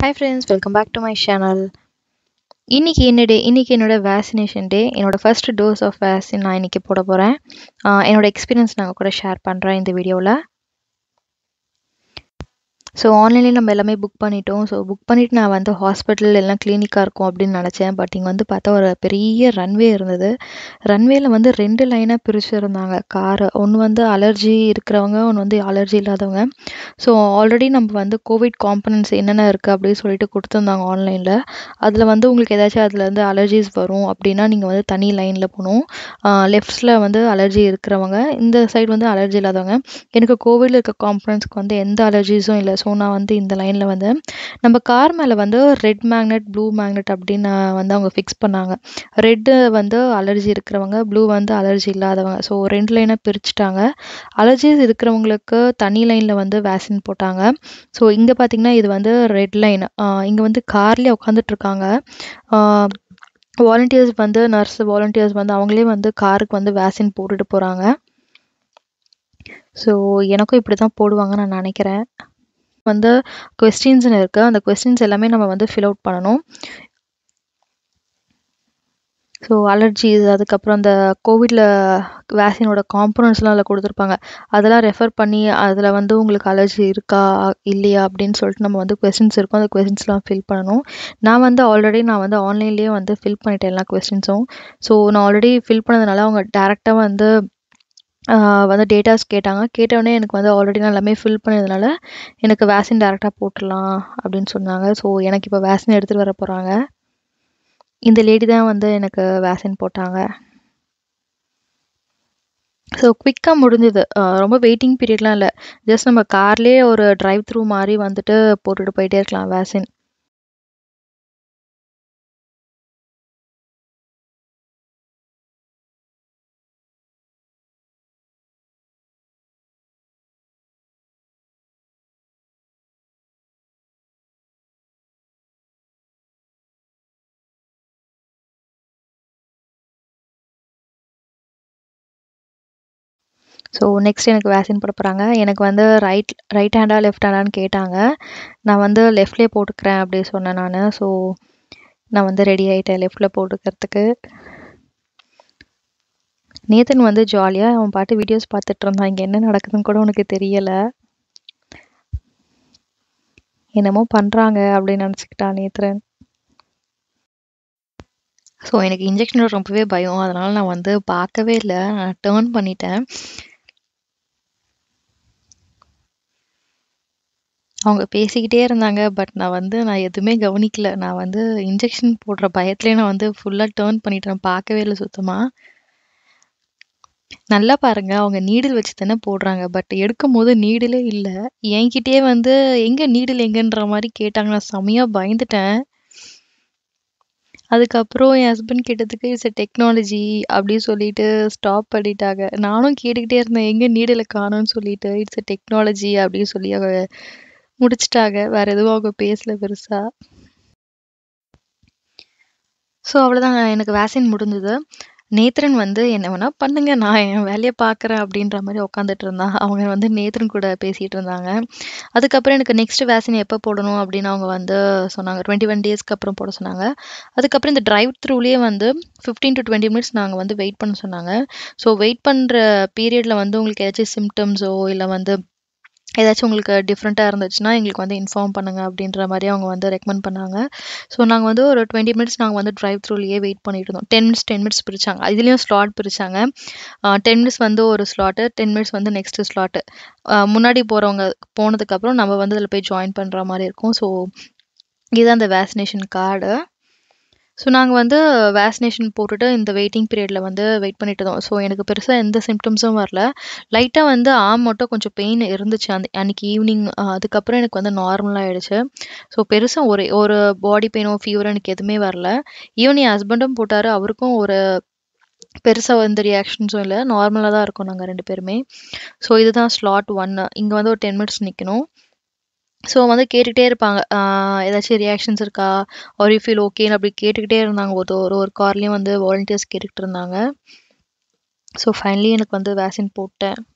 hi friends welcome back to my channel இன்னைக்கு என்ன டே இன்னைக்கு என்னோட வேக்சினேஷன் டே என்னோட ஃபர்ஸ்ட் டோஸ் ஆஃப் வேக்சின் நான் இன்னைக்கு போட போகிறேன் என்னோட எக்ஸ்பீரியன்ஸ் நாங்கள் கூட ஷேர் பண்ணுறேன் இந்த வீடியோவில் ஸோ ஆன்லைன்லேயே நம்ம எல்லாமே புக் பண்ணிட்டோம் ஸோ புக் பண்ணிவிட்டு நான் வந்து ஹாஸ்பிட்டல் எல்லாம் கிளினிக்காக இருக்கும் அப்படின்னு நினச்சேன் பட் இங்கே வந்து பார்த்தா ஒரு பெரிய ரன்வே இருந்தது ரன்வேல வந்து ரெண்டு லைனாக பிரிச்சுருந்தாங்க காரை ஒன்று வந்து அலர்ஜி இருக்கிறவங்க ஒன்று வந்து அலர்ஜி இல்லாதவங்க ஸோ ஆல்ரெடி நம்ம வந்து கோவிட் காம்பனன்ட்ஸ் என்னென்ன இருக்குது அப்படின்னு சொல்லிட்டு கொடுத்துருந்தாங்க ஆன்லைனில் அதில் வந்து உங்களுக்கு ஏதாச்சும் அதில் வந்து அலர்ஜிஸ் வரும் அப்படின்னா நீங்கள் வந்து தனி லைனில் போகணும் லெஃப்ட்ஸில் வந்து அலர்ஜி இருக்கிறவங்க இந்த சைடு வந்து அலர்ஜி இல்லாதவங்க எனக்கு கோவிடில் இருக்க காம்பனன்ட்ஸ்க்கு வந்து எந்த அலர்ஜிஸும் இல்லை ஸோ நான் வந்து இந்த லைனில் வந்து நம்ம கார் மேலே வந்து ரெட் மேக்னெட் ப்ளூ மேக்னெட் அப்படின்னு வந்து அவங்க ஃபிக்ஸ் பண்ணாங்க ரெட்டு வந்து அலர்ஜி இருக்கிறவங்க ப்ளூ வந்து அலர்ஜி இல்லாதவங்க ஸோ ரெண்டு லைனாக பிரிச்சுட்டாங்க அலர்ஜிஸ் இருக்கிறவங்களுக்கு தனி லைனில் வந்து வேக்சின் போட்டாங்க ஸோ இங்கே பார்த்தீங்கன்னா இது வந்து ரெட் லைன் இங்கே வந்து கார்லேயே உட்காந்துட்டு இருக்காங்க வாலண்டியர்ஸ் வந்து நர்ஸ் வாலண்டியர்ஸ் வந்து அவங்களே வந்து காருக்கு வந்து வேக்சின் போட்டுட்டு போகிறாங்க ஸோ எனக்கும் இப்படி தான் போடுவாங்கன்னு நான் நினைக்கிறேன் வந்து கொஸ்டின்ஸ்னு இருக்குது அந்த கொஸ்டின்ஸ் எல்லாமே நம்ம வந்து ஃபில் அவுட் பண்ணணும் ஸோ அலர்ஜிஸ் அதுக்கப்புறம் அந்த கோவிடில் வேக்சினோட காம்பனன்ட்ஸ்லாம் அதில் கொடுத்துருப்பாங்க அதெல்லாம் ரெஃபர் பண்ணி அதில் வந்து உங்களுக்கு அலர்ஜி இருக்கா இல்லையா அப்படின்னு சொல்லிட்டு நம்ம வந்து கொஸ்டின்ஸ் இருக்கும் அந்த கொஸ்டின்ஸ்லாம் ஃபில் பண்ணணும் நான் வந்து ஆல்ரெடி நான் வந்து ஆன்லைன்லேயே வந்து ஃபில் பண்ணிட்டேன் எல்லா கொஸ்டின்ஸும் ஸோ நான் ஆல்ரெடி ஃபில் பண்ணதுனால அவங்க டேரெக்டாக வந்து வந்து டேட்டாஸ் கேட்டாங்க கேட்டவுடனே எனக்கு வந்து ஆல்ரெடி நான் எல்லாமே ஃபில் பண்ணதுனால எனக்கு வேக்சின் டேரெக்டாக போட்டுடலாம் அப்படின்னு சொன்னாங்க ஸோ எனக்கு இப்போ வேக்சின் எடுத்துகிட்டு வர போகிறாங்க இந்த லேடி தான் வந்து எனக்கு வேக்சின் போட்டாங்க ஸோ குவிக்காக முடிஞ்சுது ரொம்ப வெயிட்டிங் பீரியட்லாம் இல்லை ஜஸ்ட் நம்ம கார்லேயே ஒரு ட்ரைவ் த்ரூ மாதிரி வந்துட்டு போட்டுட்டு போயிட்டே இருக்கலாம் வேக்சின் ஸோ நெக்ஸ்ட் எனக்கு வேக்சின் போட போகிறாங்க எனக்கு வந்து ரைட் ரைட் ஹேண்டா லெஃப்ட் ஹேண்டான்னு கேட்டாங்க நான் வந்து லெஃப்ட்லேயே போட்டுக்கிறேன் அப்படி சொன்னேன் நான் ஸோ நான் வந்து ரெடி ஆகிட்டேன் லெஃப்டில் போட்டுக்கிறதுக்கு நேத்தன் வந்து ஜாலியாக அவன் பாட்டு வீடியோஸ் பார்த்துட்டு இருந்தான் இங்கே என்ன நடக்குதுன்னு கூட உனக்கு தெரியலை என்னமோ பண்ணுறாங்க அப்படின்னு நினச்சிக்கிட்டான் நேத்ரன் ஸோ எனக்கு இன்ஜெக்ஷனோட ரொம்பவே பயம் அதனால் நான் வந்து பார்க்கவே இல்லை நான் டேர்ன் பண்ணிட்டேன் அவங்க பேசிக்கிட்டே இருந்தாங்க பட் நான் வந்து நான் எதுவுமே கவனிக்கல நான் வந்து இன்ஜெக்ஷன் போடுற பயத்துலேயே நான் வந்து ஃபுல்லாக டேர்ன் பண்ணிட்டேன் பார்க்கவே இல்லை சுத்தமாக நல்லா பாருங்க அவங்க நீடில் வச்சு தானே போடுறாங்க பட் எடுக்கும் போது நீடிலே இல்லை என்கிட்டயே வந்து எங்கே நீடில் எங்கன்ற மாதிரி கேட்டாங்க நான் செம்மையாக பயந்துட்டேன் அதுக்கப்புறம் என் ஹஸ்பண்ட் கேட்டதுக்கு இட்ஸ் எ டெக்னாலஜி அப்படி சொல்லிட்டு ஸ்டாப் பண்ணிட்டாங்க நானும் கேட்டுக்கிட்டே இருந்தேன் எங்கே நீடில் காணும்னு சொல்லிட்டு இட்ஸ் எ டெக்னாலஜி அப்படின்னு சொல்லி அவங்க முடிச்சிட்டாங்க வேற எதுவும் அவங்க பேசல பெருசா ஸோ அவ்வளோதாங்க எனக்கு வேக்சின் முடிஞ்சது நேத்ரன் வந்து என்ன வேணா பண்ணுங்க நான் என் வேலையை பார்க்குறேன் அப்படின்ற மாதிரி உட்காந்துட்டு இருந்தான் அவங்க வந்து நேத்ரன் கூட பேசிகிட்டு இருந்தாங்க அதுக்கப்புறம் எனக்கு நெக்ஸ்ட் வேக்சின் எப்போ போடணும் அப்படின்னு அவங்க வந்து சொன்னாங்க டுவெண்ட்டி ஒன் டேஸ்க்கு அப்புறம் போட சொன்னாங்க அதுக்கப்புறம் இந்த டிரைவ் த்ரூலேயே வந்து ஃபிஃப்டீன் டு டுவெண்ட்டி மினிட்ஸ் நாங்கள் வந்து வெயிட் பண்ண சொன்னாங்க ஸோ வெயிட் பண்ணுற பீரியடில் வந்து உங்களுக்கு ஏதாச்சும் சிம்டம்ஸோ இல்லை வந்து ஏதாச்சும் உங்களுக்கு டிஃப்ரெண்ட்டாக இருந்துச்சுன்னா எங்களுக்கு வந்து இன்ஃபார்ம் பண்ணுங்கள் அப்படின்ற மாதிரி அவங்க வந்து ரெக்கமெண்ட் பண்ணாங்க ஸோ நாங்கள் வந்து ஒரு டுவெண்ட்டி மினிட்ஸ் நாங்கள் வந்து ட்ரைவ் த்ரூலேயே வெயிட் பண்ணிட்டு இருந்தோம் டென் மினிட்ஸ் டென் மினிட்ஸ் பிரிச்சாங்க இதுலேயும் ஸ்லாட் பிரிச்சாங்க டென் மினிட்ஸ் வந்து ஒரு ஸ்லாட்டு டென் மினிட்ஸ் வந்து நெக்ஸ்ட் ஸ்லாட்டு முன்னாடி போகிறவங்க போனதுக்கப்புறம் நம்ம வந்து அதில் போய் ஜாயின் பண்ணுற மாதிரி இருக்கும் ஸோ இதுதான் அந்த வேக்சினேஷன் கார்டு ஸோ நாங்கள் வந்து வேக்சினேஷன் போட்டுட்டு இந்த வெயிட்டிங் பீரியடில் வந்து வெயிட் பண்ணிட்டு இருந்தோம் ஸோ எனக்கு பெருசாக எந்த சிம்டம்ஸும் வரல லைட்டாக வந்து ஆம் மட்டும் கொஞ்சம் பெயின் இருந்துச்சு அந்த அன்றைக்கி ஈவினிங் அதுக்கப்புறம் எனக்கு வந்து நார்மலாக ஆகிடுச்சு ஸோ பெருசாக ஒரு ஒரு பாடி பெயினோ ஃபீவரோ எனக்கு எதுவுமே வரல ஈவன் என் ஹஸ்பண்டும் போட்டார் அவருக்கும் ஒரு பெருசாக எந்த ரியாக்ஷன்ஸும் இல்லை நார்மலாக தான் இருக்கும் நாங்கள் ரெண்டு பேருமே ஸோ இதுதான் ஸ்லாட் ஒன்று இங்கே வந்து ஒரு டென் மினிட்ஸ் நிற்கணும் ஸோ வந்து கேட்டுகிட்டே இருப்பாங்க ஏதாச்சும் ரியாக்ஷன்ஸ் இருக்கா ஆர் யூ ஃபீல் ஓகேன்னு அப்படி கேட்டுக்கிட்டே இருந்தாங்க ஒரு ஒரு ஒரு கார்லேயும் வந்து வாலண்டியர்ஸ் கேட்டுக்கிட்டு இருந்தாங்க ஸோ ஃபைனலி எனக்கு வந்து வேக்சின் போட்டேன்